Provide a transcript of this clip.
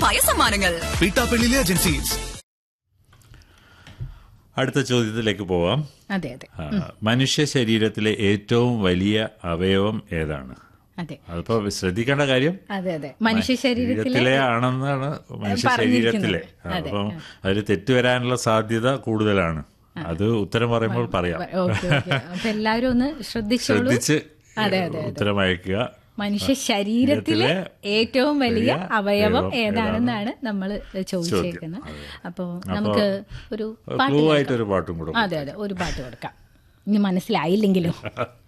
ഉറപ്പായ സമ്മാനങ്ങൾ പീട്ടാപ്പള്ളിയിലെ ഏജൻസീസ് അടുത്ത ചോദ്യത്തിലേക്ക് പോവാം അതെ അതെ ആ, മനുഷ്യ ശരീരത്തിലെ ഏറ്റവും വലിയ അവയവം ഏതാണ് അതെ അതിപ്പോ ശ്രദ്ധിക്കേണ്ട കാര്യം അതെ അതെ മനുഷ്യ ശരീരത്തിലെ ശരീരത്തിലെ ആണെന്നാണ് മനുഷ്യ പറഞ്ഞിരിക്കുന്നത്. ശരീരത്തിലെ അതെ, അപ്പം അതിൽ തെറ്റുവരാനുള്ള സാധ്യത കൂടുതലാണ് അത് ഉത്തരം പറയുമ്പോൾ പറയാം ഓക്കെ ഓക്കെ അപ്പൊ എല്ലാവരും ഒന്ന് ശ്രദ്ധിച്ചോളൂ ശ്രദ്ധിച്ച് അതെ, അതെ, അതെ. ഉത്തരം അയക്കുക മനുഷ്യ ശരീരത്തിലെ ഏറ്റവും വലിയ വലിയ അവയവം അവയവം ഏതാണെന്നാണ് നമ്മൾ ചോദിച്ചേക്കുന്നത് അപ്പോൾ നമുക്ക് ഒരു ക്ലൂ പാട്ട് ആയിട്ടൊരു പാട്ടും കൂടെ അതെ അതെ ഒരു പാട്ട് കൊടുക്കാം ഇനി മനസ്സിലായില്ലെങ്കിലും